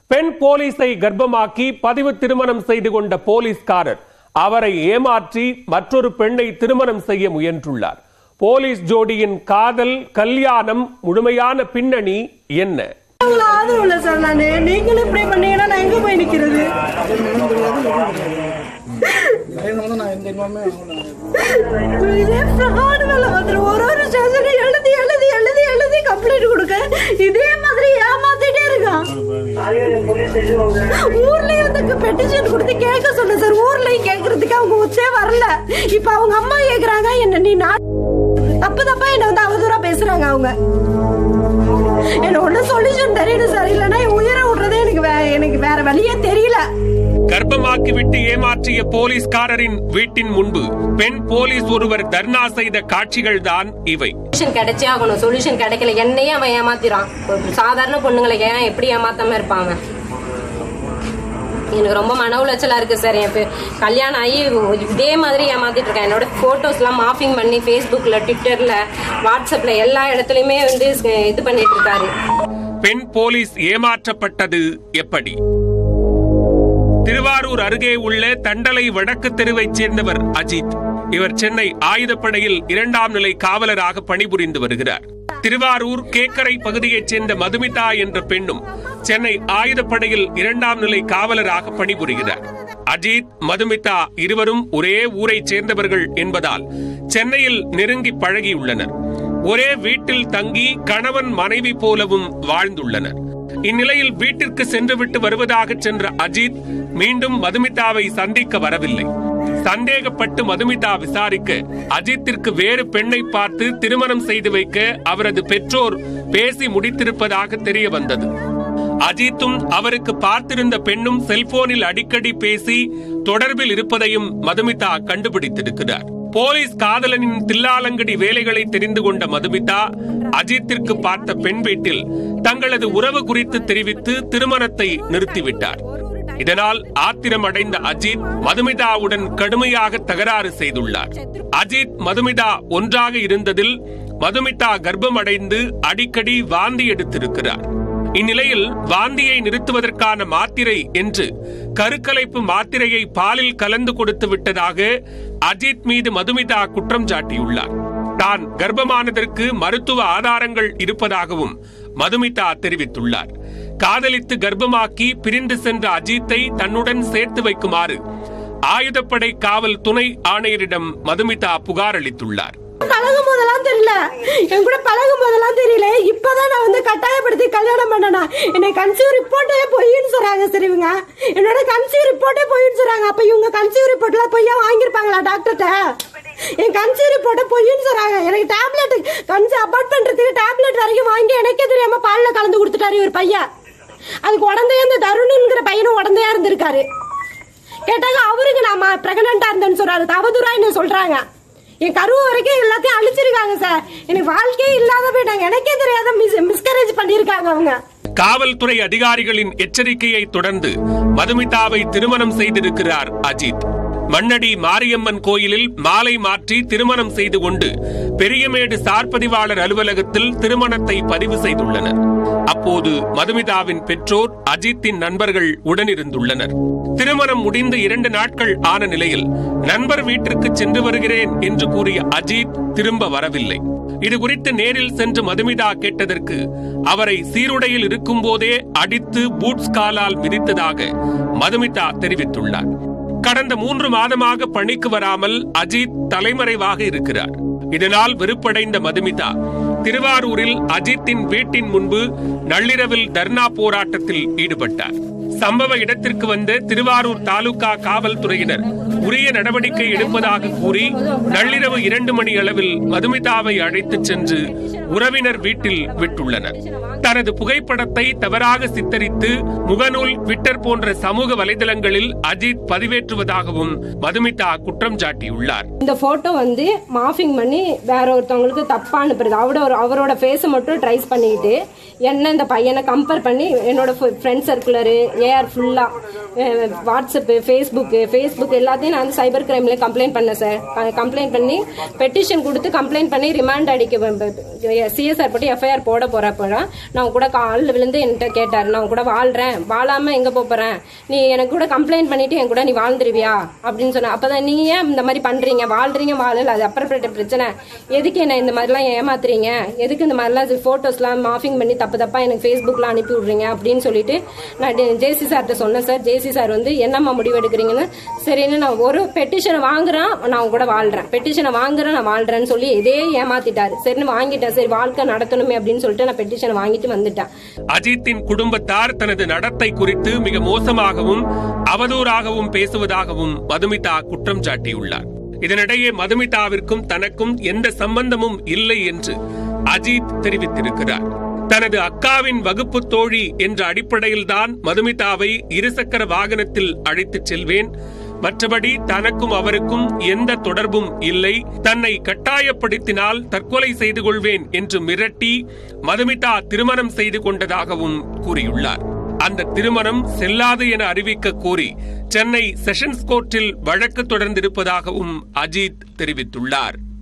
பெண் போலீஸை கர்ப்பமாக்கி பதிவு திருமணம் செய்து கொண்ட போலீஸ்காரர் அவரை ஏமாற்றி மற்றொரு பெண்ணை திருமணம் செய்ய முயன்றுள்ளார் போலீஸ் ஜோடியின் காதல் கல்யாணம் முழுமையான பின்னணி என்ன அவங்கள ஆதரவு இல்லை சார் நானு நீங்களும் இப்படி பண்ணீங்கன்னா நான் எங்க போய் நிக்கிறது இதே fraud வேலை வந்துரும். ஒரு ஒரு ஸ்டேஷன் எழுதி எழுதி எழுதி எழுதி கம்ப்ளைண்ட் கொடுக்க இதே மாதிரி ஏமாத்திட்டே இருக்கான் ஊர்லயும் வந்து பெட்டிஷன் கொடுத்து கேட்க சொன்னேன் சார் ஊர்லயும் கேட்கறதுக்கு அவங்க ஒத்தே வரல இப்ப அவங்க அம்மா கேக்குறாங்க என்ன நீ நான் தப்பு தப்பா என்ன வந்து அவதூறா பேசுறாங்க அவங்க என்ன ஒண்ணு சொல்யூஷன் தெரியணும் சார் இல்லைன்னா என் உயிரை விடுறதே எனக்கு வே- எனக்கு வேற வழியே தெரியல கர்ப்பமாக்கி விட்டு ஏமாற்றிய போலீஸ்காரரின் வீட்டின் முன்பு பெண் போலீஸ் ஒருவர் தர்ணா செய்த காட்சிகள் தான் இவை சொல்யூஷன் கிடைச்சே ஆகணும் சொல்யூஷன் கிடைக்கல என்னையே அவன் ஏமாத்திரான் ஒரு சாதாரண பொண்ணுங்களை ஏன் எப்படி ஏமாத்தாம இருப்பாங்க எனக்கு ரொம்ப மன உளைச்சலா இருக்கு சார் என் பே- கல்யாணம் ஆகி இதே மாதிரி ஏமாத்திட்டு இருக்கேன் என்னோட போட்டோஸ் எல்லாம் மாஃபிங் பண்ணி ஃபேஸ்புக்ல ட்விட்டர்ல வாட்ஸ்அப்ல எல்லா இடத்துலயுமே வந்து இது பண்ணிட்டு இருக்காரு பெண் போலீஸ் ஏமாற்றப்பட்டது எப்படி திருவாரூர் அருகே உள்ள தண்டலை வடக்கு தெருவைச் சேர்ந்தவர் அஜித் இவர் சென்னை ஆயுதப்படையில் இரண்டாம் நிலை காவலராக பணிபுரிந்து வருகிறார் திருவாரூர் கேக்கரை பகுதியைச் சேர்ந்த மதுமிதா என்ற பெண்ணும் சென்னை ஆயுதப்படையில் இரண்டாம் நிலை காவலராக பணிபுரிகிறார் அஜித் மதுமிதா இருவரும் ஒரே ஊரைச் சேர்ந்தவர்கள் என்பதால் சென்னையில் நெருங்கி பழகியுள்ளனர் ஒரே வீட்டில் தங்கி கணவன் மனைவி போலவும் வாழ்ந்துள்ளனர் இந்நிலையில் வீட்டிற்கு சென்றுவிட்டு வருவதாக சென்ற அஜித் மீண்டும் மதுமிதாவை சந்திக்க வரவில்லை சந்தேகப்பட்டு மதுமிதா விசாரிக்க அஜித்திற்கு வேறு பெண்ணை பார்த்து திருமணம் செய்து வைக்க அவரது பெற்றோர் பேசி முடித்திருப்பதாக தெரிய வந்தது அஜித்தும் அவருக்கு பார்த்திருந்த பெண்ணும் செல்போனில் அடிக்கடி பேசி தொடர்பில் இருப்பதையும் மதுமிதா கண்டுபிடித்திருக்கிறார் போலீஸ் காதலனின் தில்லாலங்கடி வேலைகளை தெரிந்து கொண்ட மதுமிதா அஜித்திற்கு பார்த்த பெண் வீட்டில் தங்களது உறவு குறித்து தெரிவித்து திருமணத்தை நிறுத்திவிட்டார் இதனால் ஆத்திரம் அடைந்த அஜித் மதுமிதாவுடன் கடுமையாக தகராறு செய்துள்ளார் அஜித் மதுமிதா ஒன்றாக இருந்ததில் மதுமிதா கர்ப்பம் அடைந்து அடிக்கடி வாந்தி எடுத்திருக்கிறார் இந்நிலையில் வாந்தியை நிறுத்துவதற்கான மாத்திரை என்று கருக்கலைப்பு மாத்திரையை பாலில் கலந்து கொடுத்து விட்டதாக அஜித் மீது மதுமிதா குற்றம் சாட்டியுள்ளார் தான் கர்ப்பமானதற்கு மருத்துவ ஆதாரங்கள் இருப்பதாகவும் மதுமிதா தெரிவித்துள்ளார் காதலித்து கர்ப்பமாக்கி பிரிந்து சென்ற அஜித்தை தன்னுடன் சேர்த்து வைக்குமாறு ஆயுதப்படை காவல் துணை ஆணையரிடம் மதுமிதா புகார் அளித்துள்ளார் பழகும் போதெல்லாம் தெரியல என் கூட பழகும் போதெல்லாம் தெரியல இப்பதான் நான் வந்து கட்டாயப்படுத்தி கல்யாணம் பண்ணனா என்னை கன்சீவ் ரிப்போர்ட்டே பொய்ன்னு சொல்றாங்க சரி இவங்க என்னோட கன்சீவ் ரிப்போர்ட்டே பொய்ன்னு சொல்றாங்க அப்ப இவங்க கன்சீவ் ரிப்போர்ட்ல பொய்யா வாங்கியிருப்பாங்களா டாக்டர்கிட்ட என் கன்சீவ் ரிப்போர்ட்டை பொய்ன்னு சொல்றாங்க எனக்கு டேப்லெட் கன்சீவ் அபார்ட் பண்றதுக்கு டேப்லெட் வரைக்கும் வாங்கி எனக்கே தெரியாம பால்ல கலந்து கொடுத்துட்டாரு இவர் பையன் அதுக்கு உடந்தையா இந்த தருணுங்கிற பையனும் உடந்தையா இருந்திருக்காரு கேட்டாங்க அவருக்கு நான் பிரெக்னண்டா இருந்தேன்னு சொல்றாரு அவதூறா என்ன சொல்றாங்க என் கருவு வரைக்கும் எல்லாத்தையும் அழிச்சிருக்காங்க சார் எனக்கு வாழ்க்கையே இல்லாத போயிட்டாங்க எனக்கே தெரியாத மிஸ் மிஸ்கரேஜ் பண்ணிருக்காங்க அவங்க காவல்துறை அதிகாரிகளின் எச்சரிக்கையை தொடர்ந்து மதுமிதாவை திருமணம் செய்திருக்கிறார் அஜித் மண்ணடி மாரியம்மன் கோயிலில் மாலை மாற்றி திருமணம் செய்து கொண்டு பெரியமேடு சார்பதிவாளர் அலுவலகத்தில் திருமணத்தை பதிவு செய்துள்ளனர் அப்போது மதுமிதாவின் பெற்றோர் அஜித்தின் நண்பர்கள் உடனிருந்துள்ளனர் திருமணம் முடிந்து இரண்டு நாட்கள் ஆன நிலையில் நண்பர் வீட்டிற்கு சென்று வருகிறேன் என்று கூறிய அஜித் திரும்ப வரவில்லை இது குறித்து நேரில் சென்று மதுமிதா கேட்டதற்கு அவரை சீருடையில் இருக்கும் போதே அடித்து பூட்ஸ் காலால் மிதித்ததாக மதுமிதா தெரிவித்துள்ளார் கடந்த மூன்று மாதமாக பணிக்கு வராமல் அஜித் தலைமறைவாக இருக்கிறார் இதனால் வெறுப்படைந்த மதுமிதா திருவாரூரில் அஜித்தின் வீட்டின் முன்பு நள்ளிரவில் தர்ணா போராட்டத்தில் ஈடுபட்டார் சம்பவ இடத்திற்கு வந்த திருவாரூர் தாலுகா காவல்துறையினர் உரிய நடவடிக்கை எடுப்பதாக கூறி நள்ளிரவு இரண்டு மணி அளவில் மதுமிதாவை அழைத்துச் சென்று உறவினர் வீட்டில் விட்டுள்ளனர் தனது புகைப்படத்தை தவறாக சித்தரித்து முகநூல் ட்விட்டர் போன்ற சமூக வலைதளங்களில் அஜித் பதிவேற்றுவதாகவும் மதுமிதா குற்றம் சாட்டியுள்ளார் இந்த போட்டோ வந்து மாஃபிங் பண்ணி வேற ஒருத்தவங்களுக்கு தப்பா அனுப்புறது அவரோட அவரோட ஃபேஸை மட்டும் ட்ரைஸ் பண்ணிக்கிட்டு என்ன இந்த பையனை கம்பேர் பண்ணி என்னோட ஃப்ரெண்ட் சர்க்குலரு ஏஆர் ஃபுல்லா வாட்ஸ்அப்பு ஃபேஸ்புக்கு ஃபேஸ்புக் எல்லாத்தையும் நான் வந்து சைபர் கிரைம்ல கம்ப்ளைண்ட் பண்ணேன் சார் கம்ப்ளைண்ட் பண்ணி பெட்டிஷன் கொடுத்து கம்ப்ளைண்ட் பண்ணி ரிமாண்ட் அடிக்க சிஎஸ்ஆர் பற்றி எஃப்ஐஆர் போட போறப்ப நான் கூட காலில் விழுந்து என்கிட்ட கேட்டார் நான் கூட வாழ்றேன் வாழாம எங்க போப் போறேன் நீ எனக்கு கூட கம்ப்ளைண்ட் பண்ணிட்டு என் கூட நீ வாழ்ந்துருவியா அப்படின்னு சொன்ன அப்பதான் நீங்க ஏன் இந்த மாதிரி பண்றீங்க வாழ்றீங்க வாழல அது அப்புறப்பட்ட பிரச்சனை எதுக்கு என்ன இந்த மாதிரிலாம் ஏமாத்துறீங்க எதுக்கு இந்த மாதிரிலாம் ஃபோட்டோஸ்லாம் மாஃபிங் பண்ணி தப்பு தப்பா எனக்கு ஃபேஸ்புக்ல அனுப்பி விடுறீங்க அப்படின்னு சொல்லிட்டு நான் ஜேசி சார்கிட்ட சொன்னேன் சார் ஜேசி சார் வந்து என்னம்மா முடிவு எடுக்கிறீங்கன்னு சரின்னு நான் ஒரு பெட்டிஷனை வாங்குறேன் நான் உங்க கூட வாழ்றேன் பெட்டிஷனை வாங்குறேன் நான் வாழ்றேன்னு சொல்லி இதே ஏமாத்திட்டாரு சரின்னு வாங்கிட்டேன் சரி வாழ்க்கை நடத்தணுமே அப்படின்னு சொல்லிட்டு நான் பெட்டிஷனை வாங்கிட்டு வந்துட்டேன் அஜித்தின் குடும்பத்தார் தனது நடத்தை குறித்து மிக மோசமாகவும் அவதூறாகவும் பேசுவதாகவும் மதுமிதா குற்றம் சாட்டியுள்ளார் இதனிடையே மதுமிதாவிற்கும் தனக்கும் எந்த சம்பந்தமும் இல்லை என்று அஜித் தெரிவித்திருக்கிறார் தனது அக்காவின் வகுப்பு தோழி என்ற அடிப்படையில்தான் மதுமிதாவை இருசக்கர வாகனத்தில் அழைத்துச் செல்வேன் மற்றபடி தனக்கும் அவருக்கும் எந்த தொடர்பும் இல்லை தன்னை கட்டாயப்படுத்தினால் தற்கொலை செய்து கொள்வேன் என்று மிரட்டி மதுமிதா திருமணம் செய்து கொண்டதாகவும் கூறியுள்ளார் அந்த திருமணம் செல்லாது என அறிவிக்க கோரி சென்னை செஷன்ஸ் கோர்ட்டில் வழக்கு தொடர்ந்திருப்பதாகவும் அஜித் தெரிவித்துள்ளார்